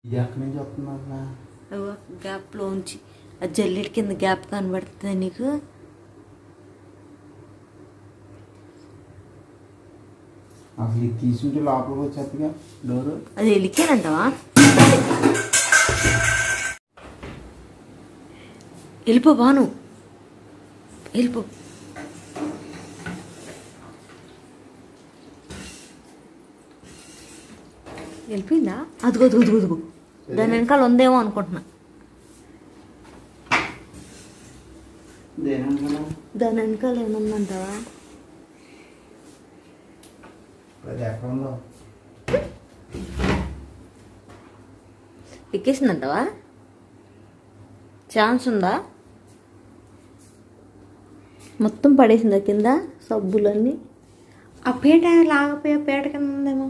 ఇది ఎక్కడి నుంచి వస్తుందన్నా అగో గ్యాప్లోంచి ఆ జల్లెడి కింద గ్యాప్ కనబడుతుంది నీకు అసలు ఇది తీసుంటే లోపలికి వచ్చేట్టుగా డోరు అది ఎలికేనంటావా వెళ్ళిపో బాను వెళ్ళిపో వెళ్ళిపోయిందా అదిగో అదిగో అదిగో అదిగో దాని వెనకాల ఉందేమో అనుకుంటున్నా దేనంటున్నా దాని వెనకాల ఏముందంటావా అది ఎక్కడ ఉందో ఎక్కేసిందంటావా ఛాన్స్ ఉందా మొత్తం పడేసిందా కింద సబ్బులన్నీ ఆ పీట లాగపోయే పీట కింద ఉందేమో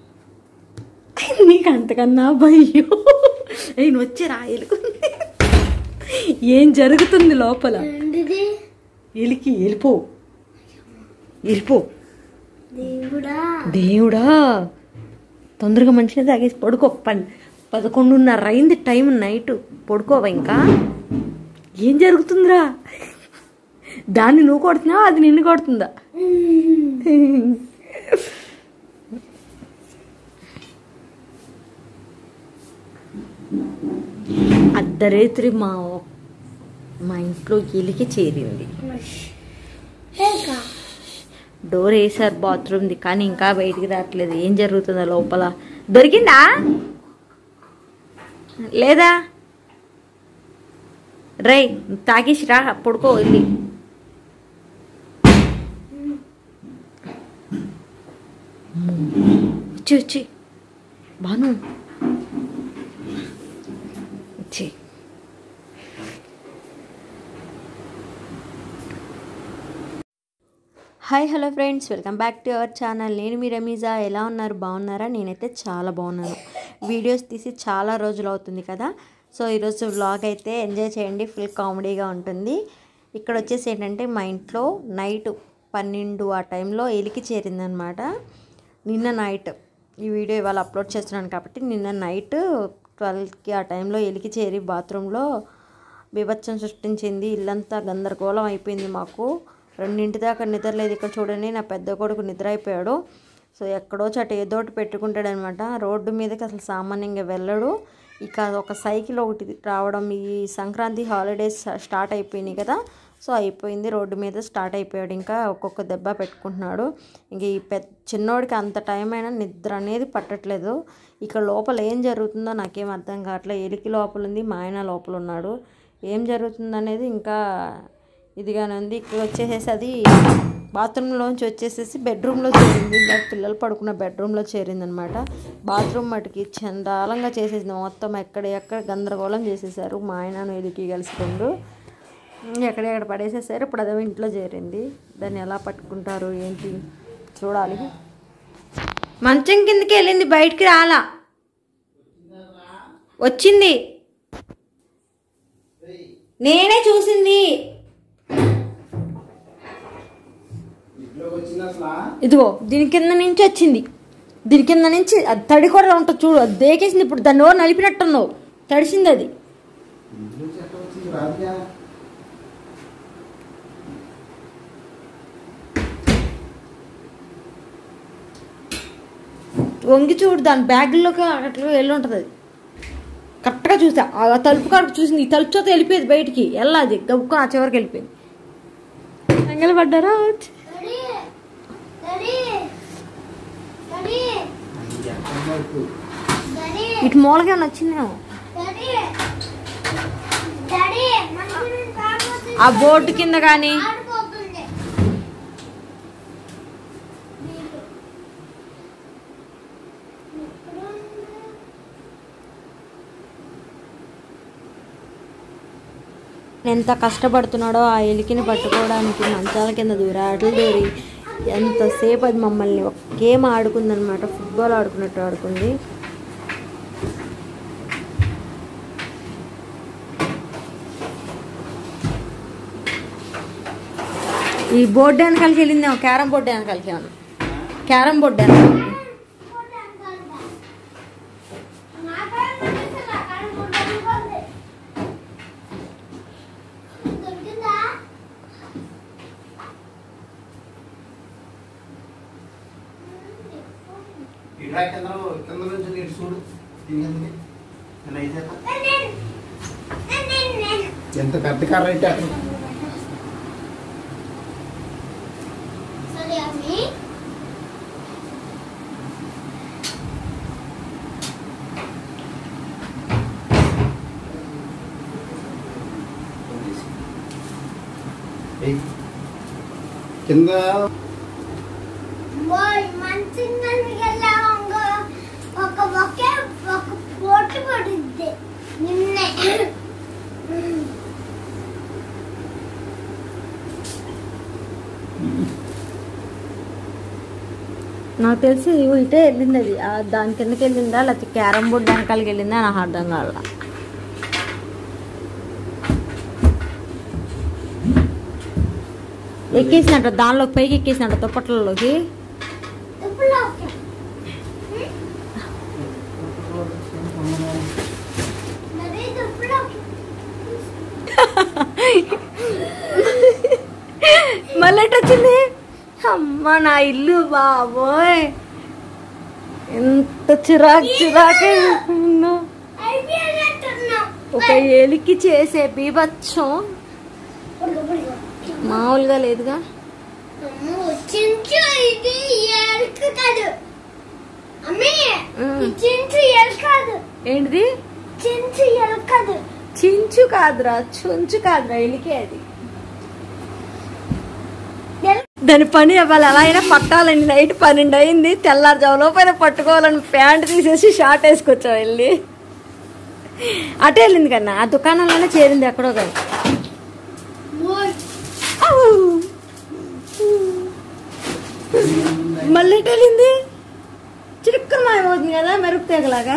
నీకు అంతకన్నా భయ్యో నేను వచ్చి రాయలుకుంది ఏం జరుగుతుంది లోపల ఎలికి వెళ్ళిపో వెళ్ళిపో దేవుడా దేవుడా తొందరగా మంచిగా తాగేసి పడుకో పన్ పదకొండున్నర అయింది టైం నైట్ పడుకోవా ఇంకా ఏం జరుగుతుందిరా దాన్ని నువ్వు కొడుతున్నావా అది నిన్ను కొడుతుందా అర్ధరేత్రి మా మా ఇంట్లో ఎలికి చేరింది ఇంకా డోర్ వేసారు బాత్రూమ్ది కానీ ఇంకా బయటికి రావట్లేదు ఏం జరుగుతుందో లోపల దొరికిందా లేదా రై తాగేసి రా పడుకో వెళ్ళి వచ్చి వచ్చి బాను వచ్చి hi hello friends welcome back to our channel నేను మీ రమీజా ఎలా ఉన్నారు బాగున్నారా నేనైతే చాలా బాగున్నాను వీడియోస్ తీసి చాలా రోజులు అవుతుంది కదా సో ఈరోజు వ్లాగ్ అయితే ఎంజాయ్ చేయండి ఫుల్ కామెడీగా ఉంటుంది ఇక్కడ వచ్చేసి ఏంటంటే మా ఇంట్లో నైట్ పన్నెండు ఆ టైంలో ఎలికి చేరిందనమాట నిన్న నైట్ ఈ వీడియో ఇవాళ అప్లోడ్ చేస్తున్నాను కాబట్టి నిన్న నైట్ ట్వెల్వ్కి ఆ టైంలో ఎలికి చేరి బాత్రూంలో బీభత్సం సృష్టించింది ఇల్లంతా గందరగోళం అయిపోయింది మాకు రెండింటి దాకా నిద్ర లేదు ఇక్కడ చూడండి నా పెద్ద కొడుకు నిద్ర అయిపోయాడు సో ఎక్కడో చోట ఏదో ఒకటి పెట్టుకుంటాడు అనమాట రోడ్డు మీదకి అసలు సామాన్యంగా వెళ్ళడు ఇక ఒక సైకిల్ ఒకటి రావడం ఈ సంక్రాంతి హాలిడేస్ స్టార్ట్ అయిపోయినాయి కదా సో అయిపోయింది రోడ్డు మీద స్టార్ట్ అయిపోయాడు ఇంకా ఒక్కొక్క దెబ్బ పెట్టుకుంటున్నాడు ఇంక ఈ పెద్ద చిన్నోడికి అంత టైం అయినా నిద్ర అనేది పట్టట్లేదు ఇక్కడ లోపల ఏం జరుగుతుందో నాకేం అర్థం కావట్లేదు ఎలికి లోపల ఉంది మా ఆయన లోపల ఉన్నాడు ఏం జరుగుతుంది అనేది ఇంకా ఇదిగానే ఉంది ఇక్కడ వచ్చేసేసి అది బాత్రూంలోంచి వచ్చేసేసి బెడ్రూమ్లో చేరింది ఇందాక పిల్లలు పడుకున్న బెడ్రూమ్లో చేరింది అనమాట బాత్రూమ్ మటుకి చండాలంగా చేసేసింది మొత్తం ఎక్కడ ఎక్కడ గందరగోళం చేసేసారు మా ఆయన ఎదికి కలిసి రెండు ఎక్కడెక్కడ పడేసేసారు ఇప్పుడు అదే ఇంట్లో చేరింది దాన్ని ఎలా పట్టుకుంటారు ఏంటి చూడాలి మంచం కిందకి వెళ్ళింది బయటికి రాలా వచ్చింది నేనే చూసింది ఇంట్లోకి వచ్చింది అసలు ఇదిగో దీని కింద నుంచి వచ్చింది దీని కింద నుంచి అది తడి కూడా ఉంటుంది చూడు అది దేకేసింది ఇప్పుడు దాన్ని ఎవరు నలిపినట్టున్నావు తడిసింది అది ఇంట్లో చెట్ట వచ్చింది రాదుగా వంగి చూడు దాని బ్యాగ్లోకి అట్లా వెళ్ళి ఉంటుంది అది కరెక్ట్గా చూసా ఆ తలుపు కాడకు చూసింది ఈ తలుపు చేత వెళ్ళిపోయేది బయటికి వెళ్ళాది గబుక్కొని ఆ చివరికి వెళ్ళిపోయింది ఎంగలు పడ్డారా డాడీ డాడీ డాడీ అది ఎక్కడ వరకు డాడీ ఇటు మూలకే వచ్చిందేమో డాడీ డాడీ మనకి నేను కాకపోతే ఆ బోర్డు కింద కానీ ఆడుకోతుంది నీకు ఎంత కష్టపడుతున్నాడో ఆ ఎలికిని పట్టుకోవడానికి మంచాల కింద దూరాటలు దూరి ఎంతసేపు అది మమ్మల్ని ఒక గేమ్ ఆడుకుందనమాట ఫుట్బాల్ ఆడుకున్నట్టు ఆడుకుంది ఈ బోర్డు వెనకాలకి వెళ్ళిందేమో క్యారమ్ బోర్డు వెనకాలకి ఏమన్నా క్యారమ్ బోర్డు వెనకాలకి నా కాడ ఇలా కింద కింద నుంచి నీటి చూడు తినేది ఇలా అయితే నేను నేను నేను ఎంత పెద్ద కర్ర అయితే అక్కడ సరే అమ్మి ఏయ్. కింద బాయ్ మంచిగా వెళ్ళాంగ ఒక ఒకే ఒక పోటు పడుద్ది నిన్నే నాకు తెలిసి ఇగో ఇటే వెళ్ళింది అది ఆ దాని కిందకి వెళ్ళిందా లేకపోతే క్యారమ్ బోర్డ్ వెనకాలకి వెళ్ళిందా నాకు అర్థం కాల ఎక్కేసినట్టు దానిలోకి పైకి ఎక్కేసినట్టు దుప్పట్లలోకి ఇప్పుడు ఓకే మరి ఇప్పుడు ఓకే మళ్ళీ ఎటు వచ్చింది అమ్మ నా ఇల్లు బాబోయ్ ఎంత చిరాకు చిరాకు ఉందో. అయిపోయినట్టున్నాం ఒక ఎలికి చేసే బీభత్సం మామూలుగా లేదుగా అమ్మో, చించు ఇది ఎలుక కాదు అమ్మి ఉమ్. ఈ చించు ఎలుక కాదు ఏంటిది చించు ఎలుక కాదు చించు కాదురా చుంచు కాదురా ఎలికే అది ఎలుక దాని పని ఇవాళ ఎలా అయినా పట్టాలండి నైట్ పన్నెండు అయింది తెల్లారుజాములో పైన పట్టుకోవాలని ప్యాంట్ తీసేసి షార్ట్ వేసుకొచ్చాం వెళ్ళి అటే వెళ్ళింది కన్నా ఆ దుకాణంలోనే చేరింది ఎక్కడో కానీ ఓయ్. మళ్ళీ ఎటు వెళ్ళింది చిరుక్కున మాయమవుతుంది కదా మెరుపు తీగలాగా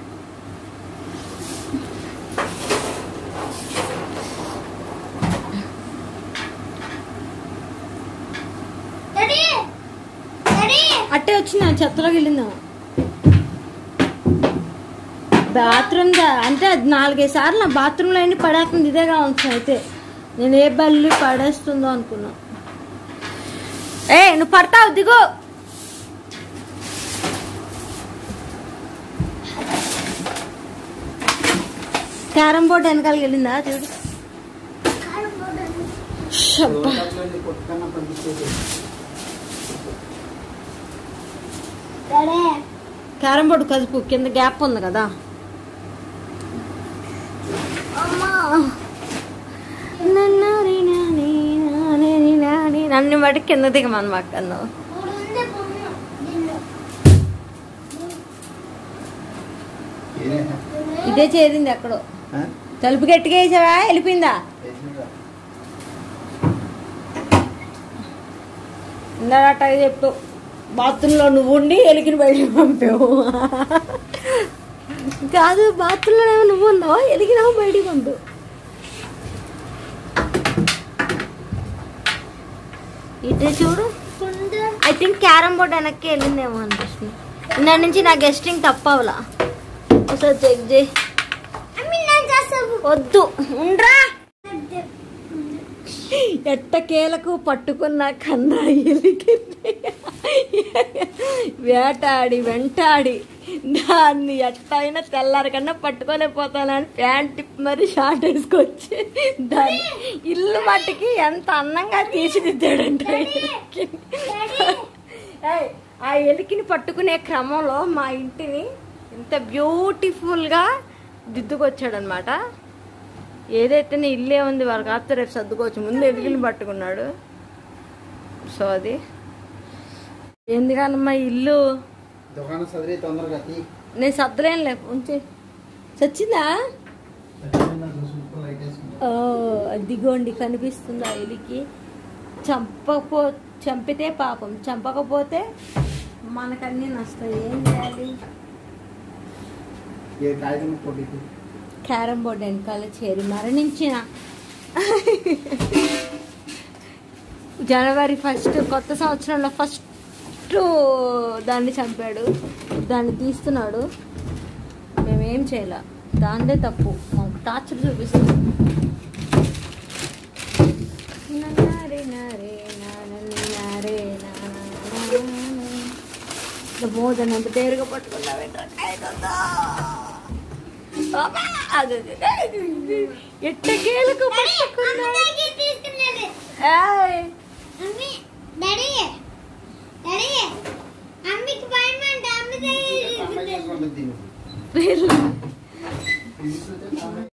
డాడీ డాడీ అట్టే వచ్చిందా చెత్తలోకి వెళ్ళిందా బాత్రూమ్ దా అంటే అది నాలుగైదు సార్లు నా బాత్రూంలో అన్ని పడేస్తుంది ఇదే కావచ్చు అయితే నేను ఏ బల్లి పడేస్తుందో అనుకున్నా ఏ నువ్వు పడతావు దిగు క్యారమ్ బోర్డ్ వెనకాలకి వెళ్ళిందా చూడు షబ్బా. కొట్టుకన్నా పంపించేది డాడీ క్యారమ్ బోర్డు కదుపు కింద గ్యాప్ ఉంది కదా అమ్మా నన్నారి నాని నాని నాని. నన్ను మటు కింద దిగమని మాకన్నా మూడు ఉంది బొమ్మ దీనిలో ఏదైనా ఇదే చేరింది ఎక్కడో ఆ? తలుపు గట్టిగా వేసావా వెళ్ళిపోయిందా వేసినరా? ఇందాక చెప్పు బాత్రూంలో నువ్వు ఉండి ఎలికిని బయటకు పంపావు కాదు బాత్రూంలో ఏమో నువ్వు ఉన్నావు ఎలిగినావు బయటికి పంపు ఇటే చూడు కుందు ఐ థింక్ క్యారమ్ బోర్డ్ వెనక్కి వెళ్ళిందేమో అనిపిస్తుంది ఇందా నుంచి నా గెస్టింగ్ తప్పవలా ఒకసారి చెక్ చేయి అమ్మి నేను చేస్తావు వద్దు ఉండ్రా ఎట్టకేలకు పట్టుకున్న కన్నా ఎలికింది వేటాడి వెంటాడి దాన్ని ఎట్టయినా తెల్లారి కన్నా పట్టుకోలేకపోతానని ప్యాంట్ టిప్ మరి షార్ట్ వేసుకొచ్చి దాన్ని ఇల్లు మట్టికి ఎంత అందంగా తీర్చిదిద్దాడంటే ఆ ఎలికిని. ఏయ్, ఆ ఎలికిని పట్టుకునే క్రమంలో మా ఇంటిని ఇంత బ్యూటిఫుల్గా దిద్దుకొచ్చాడనమాట ఏదైతే నీ ఇల్లే ఉంది వాళ్ళ కాకపోతే రేపు సర్దుకోవచ్చు ముందు ఎలిగిని పట్టుకున్నాడు సో అది ఎందుకనమ్మా ఇల్లు దుకాణం చదివి తొందరగా తీ నేను సర్దలేను లే ఉంచి చచ్చిందా లైట్ వేసుకుంటా. ఓ అదిగోండి కనిపిస్తుందా ఎలికి చంపకపో చంపితే పాపం చంపకపోతే మనకన్నీ నష్టం ఏం చేయాలి ఏ కాగితం పొడి క్యారమ్ బోర్డ్ వెనకాల చేరి మరణించిన జనవరి ఫస్ట్ కొత్త సంవత్సరంలో ఫస్ట్ దాన్ని చంపాడు దాన్ని తీస్తున్నాడు మేమేం చేయాల దాందే తప్పు మాకు టార్చర్ చూపిస్తుంది నన్నారే నారే నానని నారే నానా. మోదన్ అంత పేరుగా పట్టుకున్నావే ఎట్టకేలకు పట్టుకున్నా అమ్మకి తీసుకున్నది ఏయ్, అమ్మి డాడీ డాడీ అమ్మికి భయం అంటే అమ్మి దగ్గర అమ్మాయి తీసుకున్నది చేసుకుంటుంది దీన్ని. పేరు తీసుకుంటే